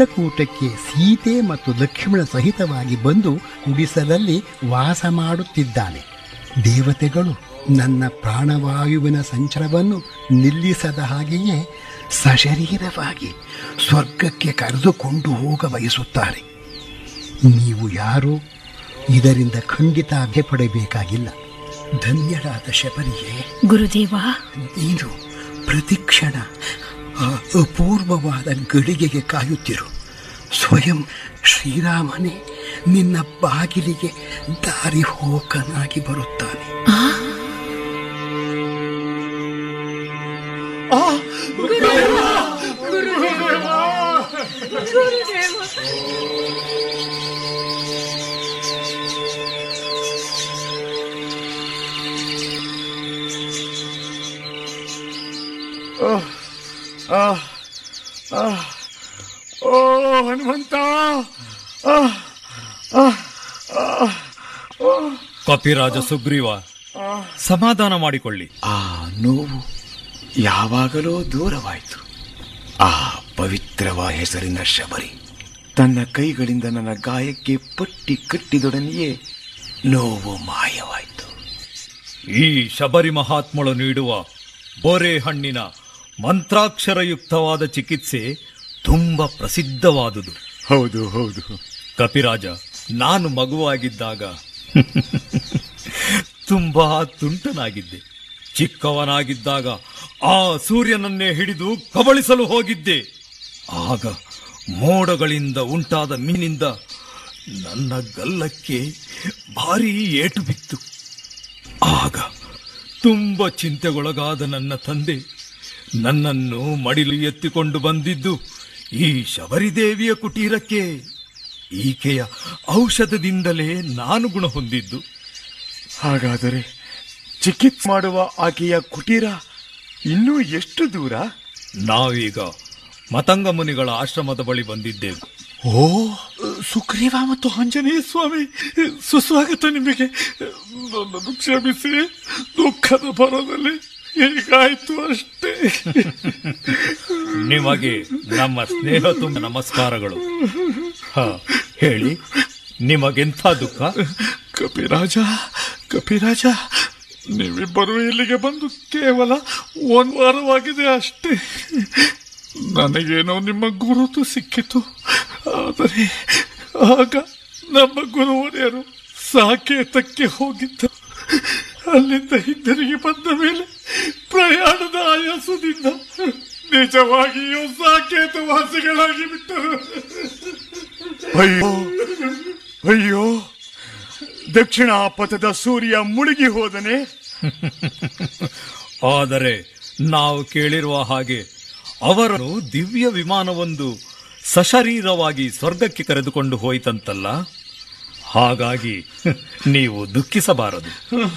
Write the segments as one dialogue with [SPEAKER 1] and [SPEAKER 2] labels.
[SPEAKER 1] ಚಿತ್ರಕೂಟಕ್ಕೆ ಸೀತೆ ಮತ್ತು ಲಕ್ಷ್ಮಣ ಸಹಿತವಾಗಿ ಬಂದು ಗುಡಿಸಲಲ್ಲಿ ವಾಸ ಮಾಡುತ್ತಿದ್ದಾನೆ ದೇವತೆಗಳು ನನ್ನ ಪ್ರಾಣವಾಯುವಿನ ಸಂಚಾರವನ್ನು ನಿಲ್ಲಿಸದ ಹಾಗೆಯೇ ಸಶರೀರವಾಗಿ ಸ್ವರ್ಗಕ್ಕೆ ಕರೆದುಕೊಂಡು ಹೋಗ ಬಯಸುತ್ತಾರೆ ನೀವು ಯಾರು ಇದರಿಂದ ಖಂಡಿತ ಭಯಪಡಬೇಕಾಗಿಲ್ಲ ಧನ್ಯರಾದ ಶಬರಿಯೇ
[SPEAKER 2] ಗುರುದೇವ
[SPEAKER 1] ನೀನು ಪ್ರತಿಕ್ಷಣ ಆ ಅಪೂರ್ವವಾದ ಗಳಿಗೆಗೆ ಕಾಯುತ್ತಿರು ಸ್ವಯಂ ಶ್ರೀರಾಮನೇ ನಿನ್ನ ಬಾಗಿಲಿಗೆ ದಾರಿ ಹೋಕನಾಗಿ ಬರುತ್ತಾನೆ
[SPEAKER 3] ಆಹ್, ಆಹ್. ಓ ಹನುಮಂತ ಆಹ್, ಆಹ್, ಆಹ್, ಆಹ್.
[SPEAKER 4] ಕಪಿರಾಜ ಸುಗ್ರೀವ ಸಮಾಧಾನ ಮಾಡಿಕೊಳ್ಳಿ
[SPEAKER 3] ಆ ನೋವು ಯಾವಾಗಲೋ ದೂರವಾಯಿತು ಆ ಪವಿತ್ರವಾದ ಹೆಸರಿನ ಶಬರಿ ತನ್ನ ಕೈಗಳಿಂದ ನನ್ನ ಗಾಯಕ್ಕೆ ಪಟ್ಟಿ ಕಟ್ಟಿದೊಡನೆಯೇ ನೋವು ಮಾಯವಾಯಿತು
[SPEAKER 4] ಈ ಶಬರಿ ಮಹಾತ್ಮಳು ನೀಡುವ ಬೋರೆ ಹಣ್ಣಿನ ಮಂತ್ರಾಕ್ಷರಯುಕ್ತವಾದ ಚಿಕಿತ್ಸೆ ತುಂಬಾ ಪ್ರಸಿದ್ಧವಾದುದು
[SPEAKER 3] ಹೌದು ಹೌದು
[SPEAKER 4] ಕಪಿರಾಜ ನಾನು ಮಗುವಾಗಿದ್ದಾಗ ತುಂಬಾ ತುಂಟನಾಗಿದ್ದೆ ಚಿಕ್ಕವನಾಗಿದ್ದಾಗ ಆ ಸೂರ್ಯನನ್ನೇ ಹಿಡಿದು ಕಬಳಿಸಲು ಹೋಗಿದ್ದೆ ಆಗ ಮೋಡಗಳಿಂದ ಉಂಟಾದ ಮೀನಿಂದ ನನ್ನ ಗಲ್ಲಕ್ಕೆ ಭಾರೀ ಏಟು ಬಿತ್ತು ಆಗ ತುಂಬ ಚಿಂತೆಗೊಳಗಾದ ನನ್ನ ತಂದೆ ನನ್ನನ್ನು ಮಡಿಲು ಎತ್ತಿಕೊಂಡು ಬಂದಿದ್ದು ಈ ಶಬರಿದೇವಿಯ ಕುಟೀರಕ್ಕೆ ಈಕೆಯ ಔಷಧದಿಂದಲೇ ನಾನು ಗುಣ ಹೊಂದಿದ್ದು
[SPEAKER 3] ಹಾಗಾದರೆ ಚಿಕಿತ್ಸೆ ಮಾಡುವ ಆಕೆಯ ಕುಟೀರ ಇನ್ನೂ ಎಷ್ಟು ದೂರ
[SPEAKER 4] ನಾವೀಗ ಮತಂಗ ಮುನಿಗಳ ಆಶ್ರಮದ ಬಳಿ ಬಂದಿದ್ದೇವೆ
[SPEAKER 3] ಓ ಸುಗ್ರೀವ ಮತ್ತು ಆಂಜನೇಯ ಸ್ವಾಮಿ ಸುಸ್ವಾಗತ ನಿಮಗೆ ನನ್ನನ್ನು ಕ್ಷಮಿಸಿ ದುಃಖದ ಭರದಲ್ಲಿ ಹೀಗಾಯ್ತು ಅಷ್ಟೇ
[SPEAKER 4] ನಿಮಗೆ ನಮ್ಮ ಸ್ನೇಹ ತುಂಬ ನಮಸ್ಕಾರಗಳು ಹ, ಹೇಳಿ ನಿಮಗೆಂಥ ದುಃಖ
[SPEAKER 3] ಕಪಿರಾಜ ಕಪಿರಾಜ ನೀವಿಬ್ಬರು ಇಲ್ಲಿಗೆ ಬಂದು ಕೇವಲ ಒಂದು ವಾರವಾಗಿದೆ ಅಷ್ಟೇ ನನಗೇನೋ ನಿಮ್ಮ ಗುರುತು ಸಿಕ್ಕಿತು ಆದರೆ ಆಗ ನಮ್ಮ ಗುರುವರಿಯರು ಸಾಕೇತಕ್ಕೆ ಹೋಗಿದ್ದ ಅಲ್ಲಿಂದ ಹಿಂದಿರುಗಿ ಬಂದ ಮೇಲೆ ಪ್ರಯಾಣದ ಆಯಾಸದಿಂದ ನಿಜವಾಗಿಯೂ ಸಾಕೇತ ವಾಸಿಗಳಾಗಿ ಬಿಟ್ಟರು ಅಯ್ಯೋ ಅಯ್ಯೋ ದಕ್ಷಿಣ ಪಥದ ಸೂರ್ಯ ಮುಳುಗಿ ಹೋದನೆ
[SPEAKER 4] ಆದರೆ ನಾವು ಕೇಳಿರುವ ಹಾಗೆ ಅವರನ್ನು ದಿವ್ಯ ವಿಮಾನವೊಂದು ಸಶರೀರವಾಗಿ ಸ್ವರ್ಗಕ್ಕೆ ಕರೆದುಕೊಂಡು ಹೋಯಿತಂತಲ್ಲ ಹಾಗಾಗಿ ನೀವು ದುಃಖಿಸಬಾರದು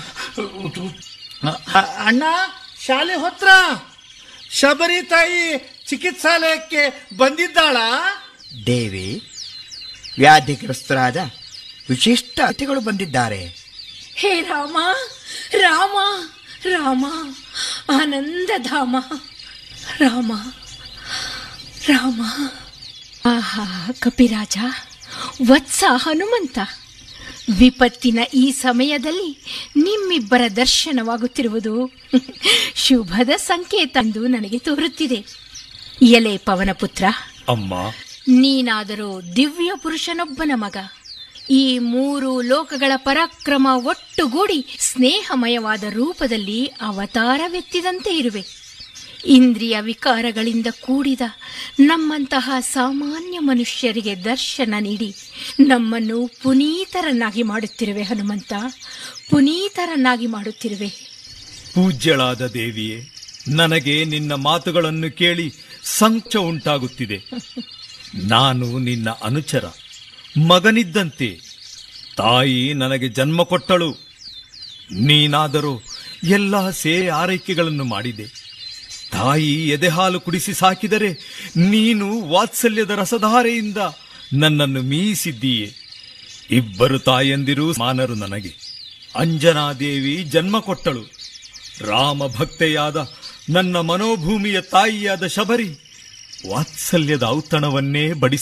[SPEAKER 5] ಅ- ಅಣ್ಣ ಶಾಲೆ ಹೊತ್ರ ಶಬರಿ ತಾಯಿ ಚಿಕಿತ್ಸಾಲಯಕ್ಕೆ ಬಂದಿದ್ದಾಳ
[SPEAKER 6] ದೇವಿ ವ್ಯಾಧಿಗ್ರಸ್ತರಾದ ವಿಶಿಷ್ಟ ಅತಿಥಿಗಳು ಬಂದಿದ್ದಾರೆ
[SPEAKER 2] ಹೇ ರಾಮ ರಾಮ ರಾಮ ಆನಂದಧಾಮ ರಾಮ ರಾಮ ಆಹಾ ಕಪಿರಾಜ ವತ್ಸ ಹನುಮಂತ ವಿಪತ್ತಿನ ಈ ಸಮಯದಲ್ಲಿ ನಿಮ್ಮಿಬ್ಬರ ದರ್ಶನವಾಗುತ್ತಿರುವುದು ಶುಭದ ಸಂಕೇತ ಎಂದು ನನಗೆ ತೋರುತ್ತಿದೆ ಎಲೆ ಪವನಪುತ್ರ
[SPEAKER 4] ಅಮ್ಮ
[SPEAKER 2] ನೀನಾದರೂ ದಿವ್ಯ ಪುರುಷನೊಬ್ಬನ ಮಗ ಈ ಮೂರು ಲೋಕಗಳ ಪರಾಕ್ರಮ ಒಟ್ಟುಗೂಡಿ ಸ್ನೇಹಮಯವಾದ ರೂಪದಲ್ಲಿ ಅವತಾರವೆತ್ತಿದಂತೆ ಇರುವೆ ಇಂದ್ರಿಯ ವಿಕಾರಗಳಿಂದ ಕೂಡಿದ ನಮ್ಮಂತಹ ಸಾಮಾನ್ಯ ಮನುಷ್ಯರಿಗೆ ದರ್ಶನ ನೀಡಿ ನಮ್ಮನ್ನು ಪುನೀತರನ್ನಾಗಿ ಮಾಡುತ್ತಿರುವೆ ಹನುಮಂತ ಪುನೀತರನ್ನಾಗಿ ಮಾಡುತ್ತಿರುವೆ
[SPEAKER 4] ಪೂಜ್ಯಳಾದ ದೇವಿಯೇ ನನಗೆ ನಿನ್ನ ಮಾತುಗಳನ್ನು ಕೇಳಿ ಸಂಚ ಉಂಟಾಗುತ್ತಿದೆ ನಾನು ನಿನ್ನ ಅನುಚರ ಮಗನಿದ್ದಂತೆ ತಾಯಿ ನನಗೆ ಜನ್ಮ ಕೊಟ್ಟಳು ನೀನಾದರೂ ಎಲ್ಲ ಸೇ ಆರೈಕೆಗಳನ್ನು ಮಾಡಿದೆ ತಾಯಿ ಎದೆಹಾಲು ಕುಡಿಸಿ ಸಾಕಿದರೆ ನೀನು ವಾತ್ಸಲ್ಯದ ರಸಧಾರೆಯಿಂದ ನನ್ನನ್ನು ಮೀಯಿಸಿದ್ದೀಯೆ ಇಬ್ಬರು ತಾಯಂದಿರೂ ಮಾನರು ನನಗೆ ಅಂಜನಾದೇವಿ ಜನ್ಮ ಕೊಟ್ಟಳು ರಾಮ ಭಕ್ತೆಯಾದ ನನ್ನ ಮನೋಭೂಮಿಯ ತಾಯಿಯಾದ ಶಬರಿ ವಾತ್ಸಲ್ಯದ ಔತಣವನ್ನೇ ಬಡಿಸಿ